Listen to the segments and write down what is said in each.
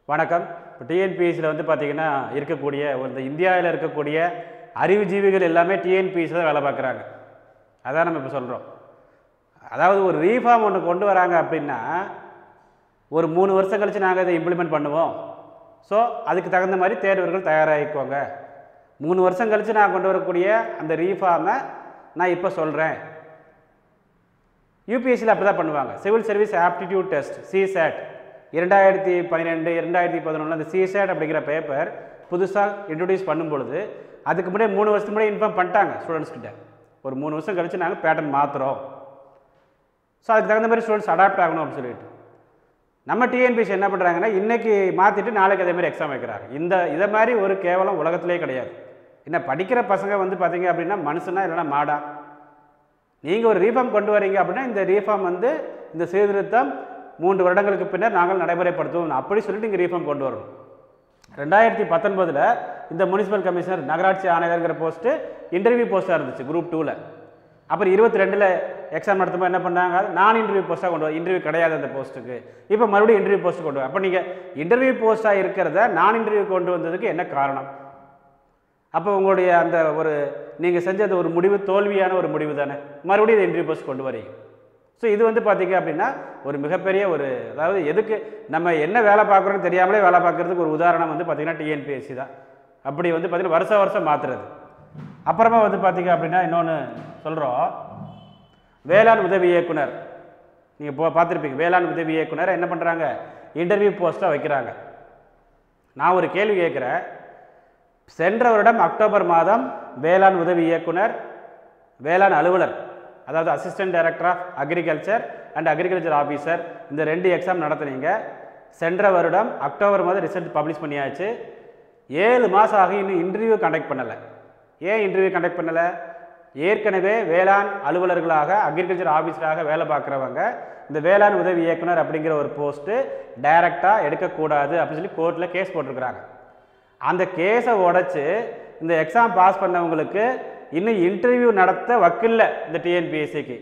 வணக்கம் இப்போ டிஎன்பிஎஸ்சியில் வந்து பார்த்தீங்கன்னா இருக்கக்கூடிய ஒரு இந்த இந்தியாவில் இருக்கக்கூடிய அறிவுஜீவிகள் எல்லாமே டிஎன்பிஎஸ்சி தான் வேலை பார்க்குறாங்க அதான் நம்ம இப்போ சொல்கிறோம் அதாவது ஒரு ரீஃபார்ம் ஒன்று கொண்டு வராங்க அப்படின்னா ஒரு மூணு வருஷம் கழித்து நாங்கள் இதை இம்ப்ளிமெண்ட் பண்ணுவோம் ஸோ அதுக்கு தகுந்த மாதிரி தேர்வர்கள் தயாராகிக்கோங்க மூணு வருஷம் கழித்து நான் கொண்டு வரக்கூடிய அந்த ரீஃபார்மை நான் இப்போ சொல்கிறேன் யூபிஎஸ்சியில் அப்படி தான் பண்ணுவாங்க civil service aptitude test CSAT இரண்டாயிரத்தி பன்னிரெண்டு இரண்டாயிரத்தி பதினொன்று அந்த சிசேட் அப்படிங்கிற பேப்பர் புதுசாக இன்ட்ரடியூஸ் பண்ணும் பொழுது அதுக்கு முன்னாடி மூணு வருஷத்துக்கு முன்னாடி இன்ஃபார்ம் பண்ணிட்டாங்க ஸ்டூடெண்ட்ஸ் கிட்ட ஒரு மூணு வருஷம் கழிச்சு நாங்கள் பேட்டர்ன் மாற்றுறோம் ஸோ அதுக்கு தகுந்த மாதிரி ஸ்டூடெண்ட்ஸ் அடாப்ட் ஆகணும் அப்படின்னு சொல்லிட்டு நம்ம டிஎன்பிசி என்ன பண்ணுறாங்கன்னா இன்றைக்கி மாற்றிட்டு நாளைக்கு அதே மாதிரி எக்ஸாம் வைக்கிறாங்க இந்த இதை மாதிரி ஒரு கேவலம் உலகத்திலே கிடையாது என்ன படிக்கிற பசங்க வந்து பார்த்தீங்க அப்படின்னா மனுஷனா இல்லைன்னா மாடா நீங்கள் ஒரு ரீஃபார்ம் கொண்டு வரீங்க அப்படின்னா இந்த ரீஃபார்ம் வந்து இந்த சீர்திருத்தம் மூன்று வருடங்களுக்கு பின்னர் நாங்கள் நடைமுறைப்படுத்துவோம் அப்படி சொல்லிட்டு இங்கே ரீஃபார்ம் கொண்டு வரணும் ரெண்டாயிரத்தி பத்தொன்பதில் இந்த முனிசிபல் கமிஷனர் நகராட்சி ஆணையர்ங்கிற போஸ்ட்டு இன்டர்வியூ போஸ்ட்டாக இருந்துச்சு குரூப் டூவில் அப்புறம் இருபத்தி ரெண்டில் எக்ஸாம் நடத்தும்போது என்ன பண்ணாங்க நான் இன்டர்வியூ போஸ்ட்டாக கொண்டு வர இன்டர்வியூ கிடையாது அந்த போஸ்ட்டுக்கு இப்போ மறுபடியும் இன்டர்வியூ போஸ்ட் கொண்டு வர அப்போ நீங்கள் இன்டர்வியூ போஸ்ட்டாக இருக்கிறத நான் இன்டர்வியூ கொண்டு வந்ததுக்கு என்ன காரணம் அப்போ உங்களுடைய அந்த ஒரு நீங்கள் செஞ்சது ஒரு முடிவு தோல்வியான ஒரு முடிவு தானே மறுபடியும் இதை இன்டர்வியூ போஸ்ட் கொண்டு வரீங்க ஸோ இது வந்து பார்த்தீங்க அப்படின்னா ஒரு மிகப்பெரிய ஒரு அதாவது எதுக்கு நம்ம என்ன வேலை பார்க்குறோன்னு தெரியாமலே வேலை பார்க்குறதுக்கு ஒரு உதாரணம் வந்து பார்த்திங்கன்னா டிஎன்பிஎஸ்சி தான் அப்படி வந்து பார்த்திங்கன்னா வருஷம் வருஷம் மாற்றுறது அப்புறமா வந்து பார்த்தீங்க அப்படின்னா இன்னொன்று சொல்கிறோம் வேளாண் உதவி இயக்குனர் நீங்கள் போ பார்த்துருப்பீங்க வேளாண் உதவி இயக்குனர் என்ன பண்ணுறாங்க இன்டர்வியூ போஸ்ட்டாக வைக்கிறாங்க நான் ஒரு கேள்வி கேட்குறேன் சென்ற வருடம் அக்டோபர் மாதம் வேளாண் உதவி இயக்குனர் வேளாண் அலுவலர் அதாவது assistant director of agriculture and agriculture officer இந்த ரெண்டு எக்ஸாம் நடத்துனீங்க சென்ற வருடம் அக்டோபர் மாதம் ரிசல்ட் பப்ளிஷ் பண்ணியாச்சு ஏழு மாதம் ஆகி இன்னும் இன்டர்வியூ கண்டக்ட் பண்ணலை ஏன் இன்டர்வியூ கண்டக்ட் பண்ணலை ஏற்கனவே வேளாண் அலுவலர்களாக அக்ரிகல்ச்சர் ஆஃபீஸராக வேலை பார்க்குறவங்க இந்த வேளாண் உதவி இயக்குனர் அப்படிங்கிற ஒரு போஸ்ட்டு டைரெக்டாக எடுக்கக்கூடாது அப்படின்னு சொல்லி கோர்ட்டில் கேஸ் போட்டிருக்கிறாங்க அந்த கேஸை உடைச்சு இந்த எக்ஸாம் பாஸ் பண்ணவங்களுக்கு இன்னும் இன்டர்வியூ நடத்த வக்கில்ல இந்த டிஎன்பிஎஸ்சிக்கு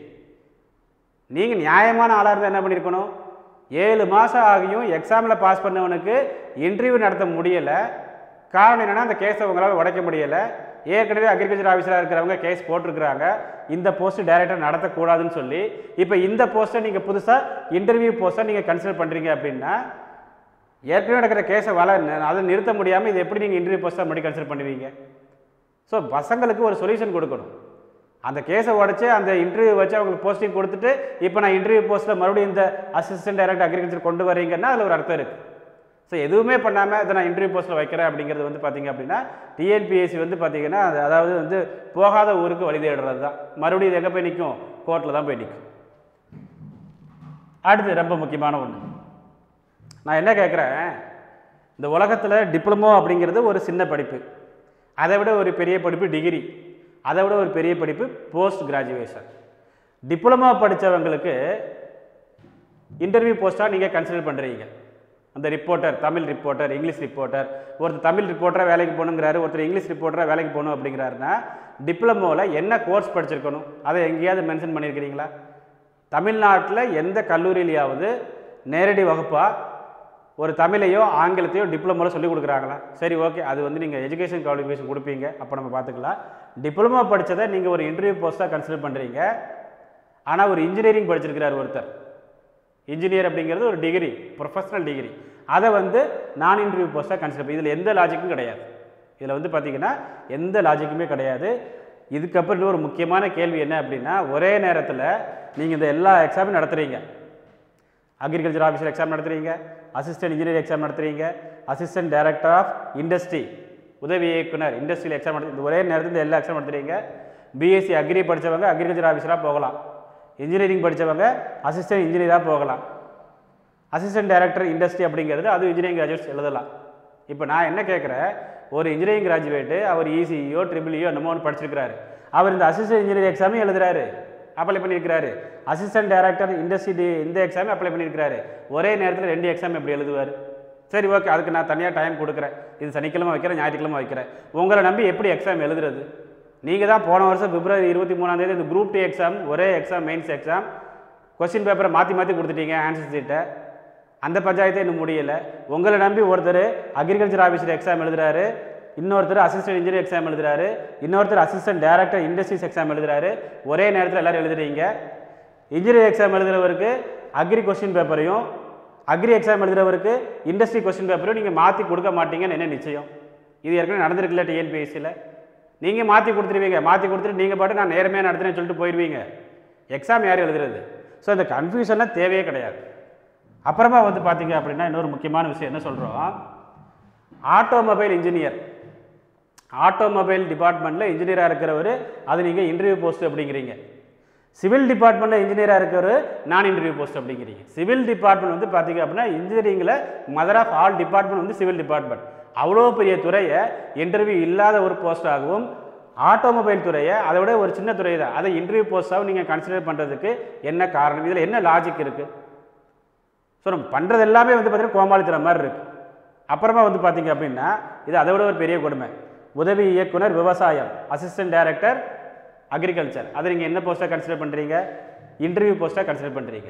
நீங்கள் நியாயமான ஆளாக இருந்தால் என்ன பண்ணியிருக்கணும் ஏழு மாதம் ஆகியும் எக்ஸாமில் பாஸ் பண்ணவனுக்கு இன்டர்வியூ நடத்த முடியலை காரணம் என்னென்னா அந்த கேஸை உங்களால் உடைக்க முடியலை ஏற்கனவே அக்ரிகல்ச்சர் ஆஃபீஸராக இருக்கிறவங்க கேஸ் போட்டிருக்கிறாங்க இந்த போஸ்ட்டு டைரெக்டாக நடத்தக்கூடாதுன்னு சொல்லி இப்போ இந்த போஸ்ட்டை நீங்கள் புதுசாக இன்டர்வியூ போஸ்ட்டாக நீங்கள் கன்சிடர் பண்ணுறீங்க அப்படின்னா ஏற்கனவே நடக்கிற கேஸை வள அதை நிறுத்த முடியாமல் இது எப்படி நீங்கள் இன்டர்வியூ போஸ்ட்டாக மறுபடியும் கன்சிடர் பண்ணுவீங்க ஸோ பசங்களுக்கு ஒரு சொல்யூஷன் கொடுக்கணும் அந்த கேஸை உடச்சி அந்த இன்டர்வியூ வச்சு அவங்களுக்கு போஸ்டிங் கொடுத்துட்டு இப்போ நான் இன்டர்வியூ போஸ்ட்டில் மறுபடியும் இந்த அசிஸ்டன்ட் டைரக்டர் அக்ரிகல்ச்சர் கொண்டு வரீங்கன்னா அதில் ஒரு அர்த்தம் இருக்குது ஸோ எதுவுமே பண்ணாமல் இதை நான் இன்டர்வியூ போஸ்ட்டில் வைக்கிறேன் அப்படிங்கிறது வந்து பார்த்தீங்க அப்படின்னா டிஎன்பிஎஸ்சி வந்து பார்த்தீங்கன்னா அது அதாவது வந்து போகாத ஊருக்கு வழி தேடுறது தான் மறுபடியும் இது எங்கே போய் நிற்கும் கோர்ட்டில் தான் போய் நிற்கும் அடுத்து ரொம்ப முக்கியமான ஒன்று நான் என்ன கேட்குறேன் இந்த உலகத்தில் டிப்ளமோ அப்படிங்கிறது ஒரு சின்ன படிப்பு அதை விட ஒரு பெரிய படிப்பு டிகிரி அதை விட ஒரு பெரிய படிப்பு போஸ்ட் கிராஜுவேஷன் டிப்ளமோ படித்தவங்களுக்கு இன்டர்வியூ போஸ்ட்டாக நீங்கள் கன்சிடர் பண்ணுறீங்க அந்த reporter Tamil reporter English reporter ஒருத்தர் தமிழ் ரிப்போர்ட்டராக வேலைக்கு போகணுங்கிறாரு ஒருத்தர் இங்கிலீஷ் ரிப்போர்ட்டராக வேலைக்கு போகணும் அப்படிங்கிறாருன்னா டிப்ளமோவில் என்ன கோர்ஸ் படிச்சிருக்கணும் அதை எங்கேயாவது மென்ஷன் பண்ணியிருக்கிறீங்களா தமிழ்நாட்டில் எந்த கல்லூரியிலையாவது நேரடி வகுப்பாக ஒரு தமிழையோ ஆங்கிலத்தையோ டிப்ளமோவில் சொல்லிக் கொடுக்குறாங்களா சரி ஓகே அது வந்து நீங்கள் எஜுகேஷன் குவாலிஃபிகேஷன் கொடுப்பீங்க அப்போ நம்ம பார்த்துக்கலாம் டிப்ளமோ படித்ததை நீங்கள் ஒரு இன்டர்வியூ போஸ்ட்டாக கன்சிடர் பண்ணுறீங்க ஆனால் ஒரு இன்ஜினியரிங் படிச்சிருக்கிறார் ஒருத்தர் இன்ஜினியர் அப்படிங்கிறது ஒரு டிகிரி ப்ரொஃபஷனல் டிகிரி அதை வந்து நான் இன்டர்வியூ போஸ்ட்டாக கன்சிடர் இதில் எந்த லாஜிக்கும் கிடையாது இதில் வந்து பார்த்தீங்கன்னா எந்த லாஜிக்குமே கிடையாது இதுக்கப்புறம் இன்னும் ஒரு முக்கியமான கேள்வி என்ன அப்படின்னா ஒரே நேரத்தில் நீங்கள் இந்த எல்லா எக்ஸாமும் நடத்துகிறீங்க அக்ரிகல்ச்சர் ஆஃபீஸர் எக்ஸாம் நடத்துகிறீங்க அசிஸ்டன்ட் இன்ஜினியர் எக்ஸாம் நடத்துகிறீங்க அசிஸ்டன்ட் டைரக்டர் ஆஃப் இண்டஸ்ட்ரி உதவி இயக்குனர் இண்டஸ்ட்ரியில் எக்ஸாம் நடத்து இந்த ஒரே நேரத்தில் இந்த எல்லா எக்ஸாம் நடத்துகிறீங்க பிஎஸ்சி அக்ரி படித்தவங்க அக்ரிகல்ச்சர் ஆஃபீஸராக போகலாம் இன்ஜினியரிங் படித்தவங்க அசிஸ்டன்ட் இன்ஜினியராக போகலாம் அசிஸ்டன்ட் டைரக்டர் இண்டஸ்ட்ரி அப்படிங்கிறது அது இன்ஜினியரிங் கிராஜுவேட்ஸ் எழுதலாம் இப்போ நான் என்ன கேட்குறேன் ஒரு இன்ஜினியரிங் கிராஜுவேட்டு அவர் இசிஇயோ ட்ரிபிள்இயோ என்னமோ ஒன்று படிச்சிருக்கிறாரு அவர் இந்த அசிஸ்டன்ட் இன்ஜினியர் எக்ஸாமே எழுதுறாரு அப்ளை பண்ணியிருக்கிறாரு அசிஸ்டன்ட் டைரக்டர் இண்டஸ்ட்ரி இந்த எக்ஸாமே அப்ளை பண்ணியிருக்கிறாரு ஒரே நேரத்தில் ரெண்டு எக்ஸாம் எப்படி எழுதுவார் சரி ஓகே அதுக்கு நான் தனியாக டைம் கொடுக்குறேன் இது சனிக்கிழமை வைக்கிறேன் ஞாயிற்றுக்கிழமை வைக்கிறேன் உங்களை நம்பி எப்படி எக்ஸாம் எழுதுறது நீங்கள் தான் போன வருஷம் பிப்ரவரி இருபத்தி மூணாம் தேதி இந்த குரூப் டூ எக்ஸாம் ஒரே எக்ஸாம் மெயின்ஸ் எக்ஸாம் கொஸ்டின் பேப்பரை மாற்றி மாற்றி கொடுத்துட்டீங்க ஆன்சர் சீட்டை அந்த பஞ்சாயத்தை இன்னும் முடியலை உங்களை நம்பி ஒருத்தர் அக்ரிகல்ச்சர் ஆஃபீஸர் எக்ஸாம் எழுதுறாரு இன்னொருத்தர் அசிஸ்டன்ட் இன்ஜினியர் எக்ஸாம் எழுதுறாரு இன்னொருத்தர் அசிஸ்டன்ட் டைரக்டர் இண்டஸ்ட்ரீஸ் எக்ஸாம் எழுதுறாரு ஒரே நேரத்தில் எல்லாரும் எழுதுறீங்க இன்ஜினியர் எக்ஸாம் எழுதுறவருக்கு அக்ரி கொஸ்டின் பேப்பரையும் அக்ரி எக்ஸாம் எழுதுறவருக்கு இண்டஸ்ட்ரி கொஸ்டின் பேப்பரையும் நீங்கள் மாற்றி கொடுக்க மாட்டீங்கன்னு என்ன நிச்சயம் இது ஏற்கனவே நடந்திருக்குல்ல டிஎன்பிஎஸ்சியில் நீங்கள் மாற்றி கொடுத்துருவீங்க மாற்றி கொடுத்துட்டு நீங்கள் பாட்டு நான் நேர்மையாக நடத்துறேன்னு சொல்லிட்டு போயிடுவீங்க எக்ஸாம் யார் எழுதுறது ஸோ இந்த கன்ஃபியூஷன்லாம் தேவையே கிடையாது அப்புறமா வந்து பார்த்தீங்க அப்படின்னா இன்னொரு முக்கியமான விஷயம் என்ன சொல்கிறோம் ஆட்டோமொபைல் இன்ஜினியர் ஆட்டோமொபைல் டிபார்ட்மெண்ட்டில் இன்ஜினியராக இருக்கிறவர் அது நீங்கள் இன்டர்வியூ போஸ்ட் அப்படிங்கிறீங்க சிவில் டிபார்ட்மெண்ட்டில் இன்ஜினியராக இருக்கிறவர் நான் இன்டர்வியூ போஸ்ட் அப்படிங்கிறீங்க சிவில் டிபார்ட்மெண்ட் வந்து பார்த்தீங்க அப்படின்னா இன்ஜினியரிங்கில் மதர் ஆஃப் ஆல் டிபார்ட்மெண்ட் வந்து சிவில் டிபார்ட்மெண்ட் அவ்வளோ பெரிய துறையை இன்டர்வியூ இல்லாத ஒரு போஸ்டாகவும் ஆட்டோமொபைல் துறையை அதை விட ஒரு சின்ன துறை தான் அதை இன்டர்வியூ போஸ்ட்டாகவும் நீங்கள் கன்சிடர் பண்ணுறதுக்கு என்ன காரணம் இதில் என்ன லாஜிக் இருக்குது ஸோ நம்ம பண்ணுறது எல்லாமே வந்து பார்த்தீங்கன்னா கோமாளித்தனம் மாதிரி இருக்குது அப்புறமா வந்து பார்த்தீங்க அப்படின்னா இது அதை விட ஒரு பெரிய கொடுமை உதவி இயக்குனர் விவசாயம் அசிஸ்டன்ட் டைரக்டர் அக்ரிகல்ச்சர் அதை நீங்கள் என்ன போஸ்ட்டாக கன்சிடர் பண்ணுறீங்க இன்டர்வியூ போஸ்ட்டாக கன்சிடர் பண்ணுறீங்க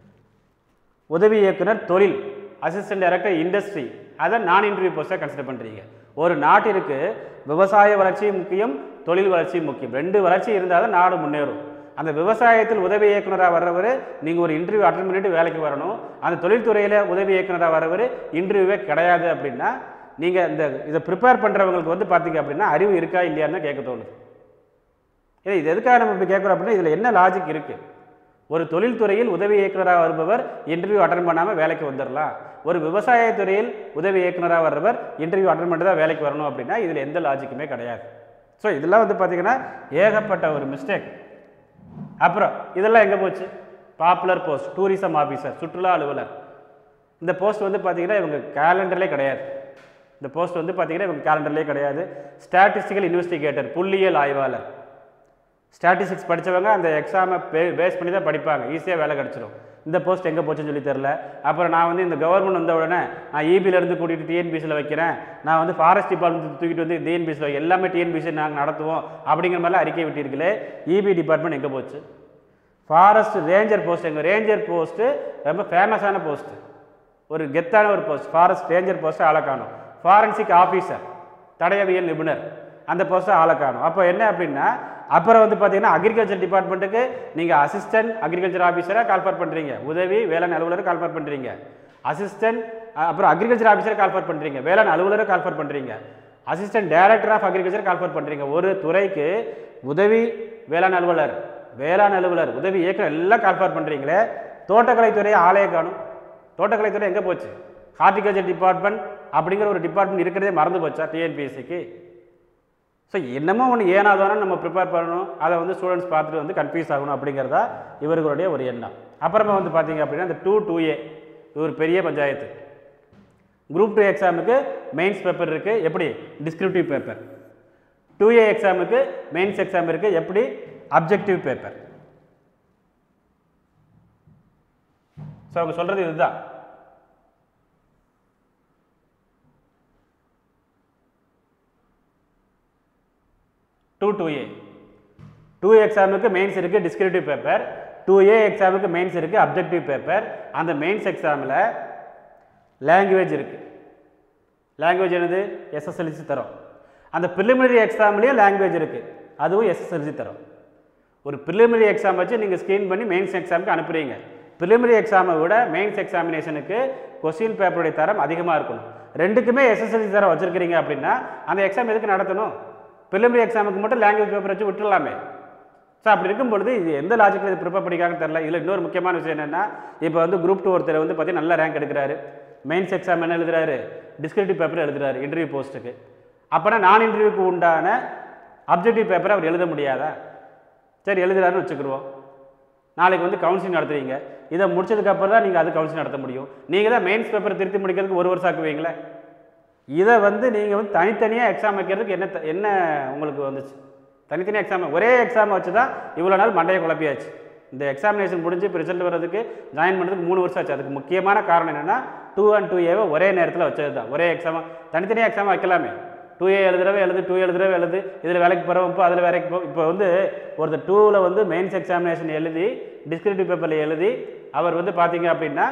உதவி இயக்குனர் தொழில் அசிஸ்டன்ட் டைரக்டர் இண்டஸ்ட்ரி அதை நான் இன்டர்வியூ போஸ்ட்டாக கன்சிடர் பண்ணுறீங்க ஒரு நாட்டிற்கு விவசாய வளர்ச்சியும் முக்கியம் தொழில் வளர்ச்சியும் முக்கியம் ரெண்டு வளர்ச்சி இருந்தால் தான் நாடு முன்னேறும் அந்த விவசாயத்தில் உதவி இயக்குனராக வர்றவர் நீங்கள் ஒரு இன்டர்வியூ அட்டன் பண்ணிட்டு வேலைக்கு வரணும் அந்த தொழில்துறையில் உதவி இயக்குனராக வர்றவர் இன்டர்வியூவே கிடையாது அப்படின்னா நீங்கள் இந்த இதை ப்ரிப்பேர் பண்ணுறவங்களுக்கு வந்து பார்த்தீங்க அப்படின்னா அறிவு இருக்கா இல்லையான்னு தான் கேட்க தோணுது ஏன்னா இது எதுக்காக நம்ம இப்படி கேட்குறோம் அப்படின்னா இதில் என்ன லாஜிக் இருக்குது ஒரு தொழில்துறையில் உதவி இயக்குனராக வருபவர் இன்டர்வியூ அட்டன் பண்ணாமல் வேலைக்கு வந்துடலாம் ஒரு விவசாயத்துறையில் உதவி இயக்குனராக வர்றவர் இன்டர்வியூ அட்டன் பண்ணிட்டு தான் வேலைக்கு வரணும் அப்படின்னா இதில் எந்த லாஜிக்குமே கிடையாது ஸோ இதெல்லாம் வந்து பார்த்தீங்கன்னா ஏகப்பட்ட ஒரு மிஸ்டேக் அப்புறம் இதெல்லாம் எங்கே போச்சு பாப்புலர் போஸ்ட் டூரிசம் ஆஃபீஸர் சுற்றுலா அலுவலர் இந்த போஸ்ட் வந்து பார்த்தீங்கன்னா இவங்க கேலண்டர்லேயே கிடையாது இந்த போஸ்ட் வந்து பார்த்தீங்கன்னா இவங்க கேலண்டர்லேயே கிடையாது ஸ்டாட்டிஸ்டிக்கல் இன்வெஸ்டிகேட்டர் புள்ளியியல் ஆய்வாளர் ஸ்டாட்டிஸ்டிக்ஸ் படித்தவங்க அந்த எக்ஸாமை பே பேஸ் பண்ணி தான் படிப்பாங்க ஈஸியாக வேலை கிடச்சிரும் இந்த போஸ்ட் எங்கே போச்சுன்னு சொல்லி தெரில அப்புறம் நான் வந்து இந்த கவர்மெண்ட் வந்த உடனே நான் இபிலேருந்து கூட்டிகிட்டு டிஎன்பிசியில் வைக்கிறேன் நான் வந்து ஃபாரஸ்ட் டிபார்ட்மெண்ட் தூக்கிட்டு வந்து டிஎன்பிசியில் எல்லாமே டிஎன்பிசி நாங்கள் நடத்துவோம் அப்படிங்கிற மாதிரிலாம் அறிக்கை விட்டிருக்கலே இபி டிபார்ட்மெண்ட் எங்கே போச்சு ஃபாரஸ்ட் ரேஞ்சர் போஸ்ட் எங்கள் ரேஞ்சர் போஸ்ட்டு ரொம்ப ஃபேமஸான போஸ்ட்டு ஒரு கெத்தான ஒரு போஸ்ட் ஃபாரஸ்ட் ரேஞ்சர் போஸ்ட்டை ஆளை காணும் ஃபாரன்சிக் ஆஃபீஸர் தடயவியல் நிபுணர் அந்த போஸ்ட்டை ஆளை காணும் அப்போ என்ன அப்படின்னா அப்புறம் வந்து பார்த்தீங்கன்னா அக்ரிகல்ச்சர் டிபார்ட்மெண்ட்டுக்கு நீங்கள் அசிஸ்டன்ட் அக்ரிகல்ச்சர் ஆஃபீஸராக கால்ஃபர் பண்ணுறீங்க உதவி வேளாண் அலுவலர் கால்ஃபர் பண்ணுறீங்க அசிஸ்டன்ட் அப்புறம் அக்ரிகல்ச்சர் ஆஃபீஸரை கால்ஃபர் பண்ணுறீங்க வேளாண் அலுவலரை கால்ஃபர் பண்ணுறீங்க assistant director of agriculture call for பண்ணுறீங்க ஒரு துறைக்கு உதவி வேளாண் அலுவலர் வேளாண் அலுவலர் உதவி இயக்குனர் எல்லாம் கால்ஃபர் பண்ணுறீங்களே தோட்டக்கலைத்துறையை ஆலய காணும் தோட்டக்கலைத்துறை எங்கே போச்சு ஹார்டிகல்ச்சர் டிபார்ட்மெண்ட் அப்படிங்கிற ஒரு டிபார்ட்மெண்ட் இருக்கிறதே மறந்து போச்சா டிஎன்பிஎஸ்சிக்கு ஸோ என்னமோ ஒன்று ஏனாதானோ நம்ம ப்ரிப்பேர் பண்ணணும் அதை வந்து ஸ்டூடெண்ட்ஸ் பார்த்துட்டு வந்து கன்ஃபியூஸ் ஆகணும் அப்படிங்கிறதா இவர்களுடைய ஒரு எண்ணம் அப்புறமா வந்து பார்த்தீங்க அப்படின்னா இந்த டூ டூ ஏ இது ஒரு பெரிய பஞ்சாயத்து குரூப் டூ எக்ஸாமுக்கு மெயின்ஸ் பேப்பர் இருக்குது எப்படி டிஸ்கிரிப்டிவ் பேப்பர் டூ ஏ எக்ஸாமுக்கு மெயின்ஸ் எக்ஸாம் இருக்குது எப்படி அப்ஜெக்டிவ் பேப்பர் ஸோ அவங்க சொல்கிறது இதுதான் டூ டூ ஏ டூ எக்ஸாமுக்கு மெயின்ஸ் இருக்குது டிஸ்கிரிப்டிவ் பேப்பர் டூ ஏ எக்ஸாமுக்கு மெயின்ஸ் இருக்குது அப்ஜெக்டிவ் பேப்பர் அந்த மெயின்ஸ் எக்ஸாமில் லாங்குவேஜ் இருக்குது லாங்குவேஜ் என்னது எஸ்எஸ்எல்சி தரும் அந்த ப்ரிலிமினரி எக்ஸாம்லேயும் லாங்குவேஜ் இருக்குது அதுவும் எஸ்எஸ்எல்சி தரும் ஒரு ப்ரிலிமினரி எக்ஸாம் வச்சு நீங்கள் ஸ்க்ரீன் பண்ணி மெயின்ஸ் எக்ஸாமுக்கு அனுப்புறீங்க ப்ரிலிமினரி எக்ஸாமை விட மெயின்ஸ் எக்ஸாமினேஷனுக்கு கொஸ்டின் பேப்பருடைய தரம் அதிகமாக இருக்கணும் ரெண்டுக்குமே எஸ்எஸ்எல்சி தரம் வச்சுருக்கிறீங்க அப்படின்னா அந்த எக்ஸாம் எதுக்கு நடத்தணும் ப்ரிலிமினரி எக்ஸாமுக்கு மட்டும் லாங்குவேஜ் பேப்பர் வச்சு விட்டுடலாமே ஸோ அப்படி இருக்கும் பொழுது இது எந்த லாஜிக்கில் இது ப்ரிப்பேர் பண்ணிக்காங்க தெரில இதில் இன்னொரு முக்கியமான விஷயம் என்னென்னா இப்போ வந்து குரூப் டூ ஒருத்தர் வந்து பார்த்தீங்கன்னா நல்ல ரேங்க் எடுக்கிறாரு மெயின்ஸ் எக்ஸாம் என்ன எழுதுறாரு டிஸ்கிரிப்டிவ் பேப்பர் எழுதுறாரு இன்டர்வியூ போஸ்ட்டுக்கு அப்போனா நான் இன்டர்வியூக்கு உண்டான அப்ஜெக்டிவ் பேப்பரை அவர் எழுத முடியாதா சரி எழுதுறாருன்னு வச்சுக்கிடுவோம் நாளைக்கு வந்து கவுன்சிலிங் நடத்துவீங்க இதை முடிச்சதுக்கப்புறம் தான் நீங்கள் அது கவுன்சிலிங் நடத்த முடியும் நீங்கள் தான் மெயின்ஸ் பேப்பரை திருத்தி முடிக்கிறதுக்கு ஒரு வருஷம் ஆக்குவீங்களே இதை வந்து நீங்கள் வந்து தனித்தனியாக எக்ஸாம் வைக்கிறதுக்கு என்ன த- என்ன உங்களுக்கு வந்துச்சு தனித்தனியாக எக்ஸாம் ஒரே எக்ஸாம் வச்சு தான் இவ்வளோ நாள் மண்டையை குழப்பியாச்சு இந்த எக்ஸாமினேஷன் முடிஞ்சு இப்போ ரிசல்ட் வர்றதுக்கு ஜாயின் பண்ணுறதுக்கு மூணு வருஷம் ஆச்சு அதுக்கு முக்கியமான காரணம் என்னென்னா டூ அண்ட் டூ ஏவை ஒரே நேரத்தில் வச்சது தான் ஒரே எக்ஸாம் தனித்தனியாக எக்ஸாம் வைக்கலாமே டூ ஏ எழுதுறவே எழுது டூ எழுதுறவே எழுது இதில் வேலைக்கு போகிறவன் இப்போ அதில் வேலைக்கு போ இப்போ வந்து ஒருத்தர் டூவில் வந்து மெயின்ஸ் எக்ஸாமினேஷன் எழுதி டிஸ்கிரிப்டிவ் பேப்பரில் எழுதி அவர் வந்து பார்த்தீங்க அப்படின்னா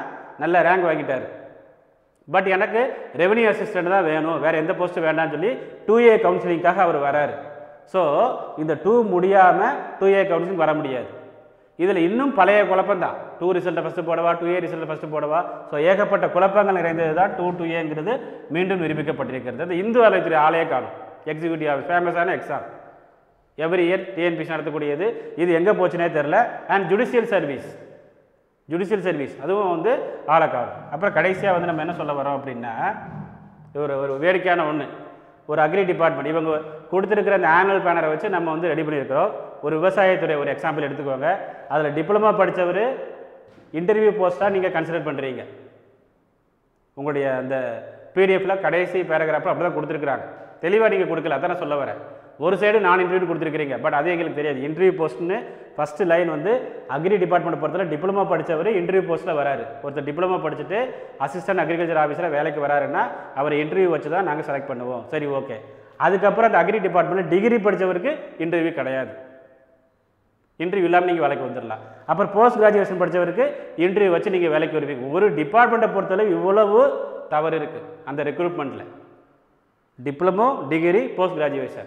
நல்ல ரேங்க் வாங்கிட்டார் பட் எனக்கு ரெவென்யூ அசிஸ்டன்ட் தான் வேணும் வேறு எந்த போஸ்ட்டும் வேண்டாம்னு சொல்லி டூ ஏ கவுன்சிலிங்காக அவர் வராரு ஸோ இந்த டூ முடியாமல் டூ ஏ கவுன்சிலிங் வர முடியாது இதில் இன்னும் பழைய குழப்பம் தான் டூ ரிசல்ட்டை ஃபஸ்ட்டு போடவா டூ ஏ ரிசல்ட்டை ஃபஸ்ட்டு போடவா ஸோ ஏகப்பட்ட குழப்பங்கள் நிறைந்தது தான் டூ டூ ஏங்கிறது மீண்டும் நிரூபிக்கப்பட்டிருக்கிறது அந்த இந்து அறத்துறை ஆலையே காணும் எக்ஸிக்யூட்டிவ் ஃபேமஸான எக்ஸாம் எவ்ரி இயர் டிஎன்பிசி நடத்தக்கூடியது இது எங்கே போச்சுனே தெரில and judicial service judicial service அதுவும் வந்து ஆளக்காடும் அப்புறம் கடைசியாக வந்து நம்ம என்ன சொல்ல வரோம் அப்படின்னா ஒரு ஒரு வேடிக்கையான ஒன்று ஒரு அக்ரி டிபார்ட்மெண்ட் இவங்க கொடுத்துருக்கிற அந்த ஆனுவல் பேனரை வச்சு நம்ம வந்து ரெடி பண்ணியிருக்கிறோம் ஒரு விவசாயத்துறை ஒரு எக்ஸாம்பிள் எடுத்துக்கோங்க அதில் டிப்ளமா படித்தவர் இன்டர்வியூ போஸ்ட்டாக நீங்கள் கன்சிடர் பண்ணுறீங்க உங்களுடைய அந்த பிடிஎஃப்ல கடைசி பேராகிராஃபில் அப்படி தான் கொடுத்துருக்குறாங்க தெளிவாக நீங்கள் கொடுக்கல அதான் நான் சொல்ல வரேன் ஒரு சைடு நான் இன்டர்வியூ கொடுத்துருக்கீங்க பட் அது எங்களுக்கு தெரியாது இன்டர்வியூ போஸ்ட்னு ஃபஸ்ட்டு லைன் வந்து அக்ரி டிபார்ட்மெண்ட் பொறுத்தவரை டிப்ளமா படித்தவர் இன்டர்வியூ போஸ்ட்டில் வராரு ஒருத்தர் டிப்ளமா படிச்சுட்டு அசிஸ்டன்ட் அக்ரிகல்ச்சர் ஆஃபீஸில் வேலைக்கு வராருன்னா அவர் இன்டர்வியூ வச்சு தான் நாங்கள் செலக்ட் பண்ணுவோம் சரி ஓகே அதுக்கப்புறம் அந்த அக்ரி டிபார்ட்மெண்ட் டிகிரி படித்தவருக்கு இன்டர்வியூ கிடையாது இன்டர்வியூ இல்லாமல் நீங்கள் வேலைக்கு வந்துடலாம் அப்புறம் போஸ்ட் கிராஜுவேஷன் படித்தவருக்கு இன்டர்வியூ வச்சு நீங்கள் வேலைக்கு வருவீங்க ஒரு டிபார்ட்மெண்ட்டை பொறுத்தளவு இவ்வளவு தவறு இருக்குது அந்த ரெக்ரூட்மெண்ட்டில் diploma degree post graduation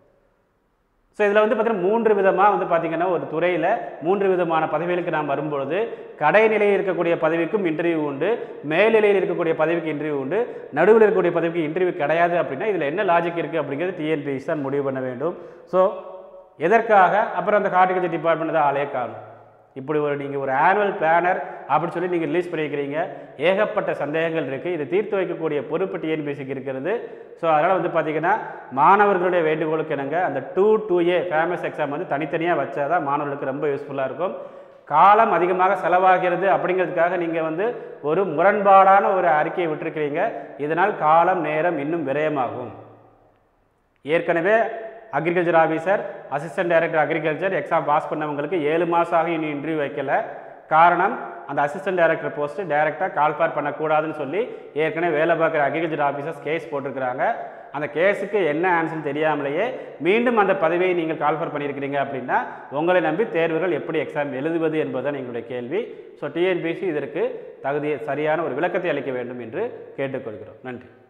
so இதில் வந்து பார்த்தீங்கன்னா மூன்று விதமாக வந்து பார்த்தீங்கன்னா ஒரு துறையில் மூன்று விதமான பதவிகளுக்கு நாம் வரும்பொழுது கடைநிலையில் இருக்கக்கூடிய பதவிக்கும் இன்டர்வியூ உண்டு மேல்நிலையில் இருக்கக்கூடிய பதவிக்கு இன்டர்வியூ உண்டு நடுவில் இருக்கக்கூடிய பதவிக்கு இன்டர்வியூ கிடையாது அப்படின்னா இதில் என்ன லாஜிக் இருக்குது அப்படிங்கிறது டிஎன்பிஎஸ் தான் முடிவு பண்ண வேண்டும் ஸோ எதற்காக அப்புறம் அந்த ஹார்டிகல்ச்சர் டிபார்ட்மெண்ட் தான் ஆளே காணும் இப்படி ஒரு நீங்கள் ஒரு ஆனுவல் பிளானர் அப்படின்னு சொல்லி நீங்கள் ரிலீஸ் பண்ணியிருக்கிறீங்க ஏகப்பட்ட சந்தேகங்கள் இருக்குது இதை தீர்த்து வைக்கக்கூடிய பொறுப்பு டிஎன்பிஎஸ்சிக்கு இருக்கிறது ஸோ அதனால் வந்து பார்த்தீங்கன்னா மாணவர்களுடைய வேண்டுகோளுக்கு இணங்க அந்த two two A famous exam வந்து தனித்தனியாக வச்சா தான் மாணவர்களுக்கு ரொம்ப யூஸ்ஃபுல்லாக இருக்கும் காலம் அதிகமாக செலவாகிறது அப்படிங்கிறதுக்காக நீங்கள் வந்து ஒரு முரண்பாடான ஒரு அறிக்கையை விட்டிருக்கிறீங்க இதனால் காலம் நேரம் இன்னும் விரயமாகும் ஏற்கனவே agriculture officer assistant director agriculture exam pass பண்ணவங்களுக்கு ஏழு மாதம் ஆகி இன்னும் இன்டர்வியூ வைக்கல காரணம் அந்த அசிஸ்டன்ட் டைரக்டர் போஸ்ட்டு டைரெக்டாக கால்ஃபார் பண்ணக்கூடாதுன்னு சொல்லி ஏற்கனவே வேலை பார்க்குற அக்ரிகல்ச்சர் ஆஃபீஸர்ஸ் கேஸ் போட்டிருக்கிறாங்க அந்த கேஸுக்கு என்ன ஆன்சர்னு தெரியாமலேயே மீண்டும் அந்த பதவியை நீங்கள் கால்ஃபர் பண்ணியிருக்கிறீங்க அப்படின்னா உங்களை நம்பி தேர்வுகள் எப்படி எக்ஸாம் எழுதுவது என்பதுதான் எங்களுடைய கேள்வி ஸோ டிஎன்பிசி இதற்கு தகுதி சரியான ஒரு விளக்கத்தை அளிக்க வேண்டும் என்று கேட்டுக்கொள்கிறோம் நன்றி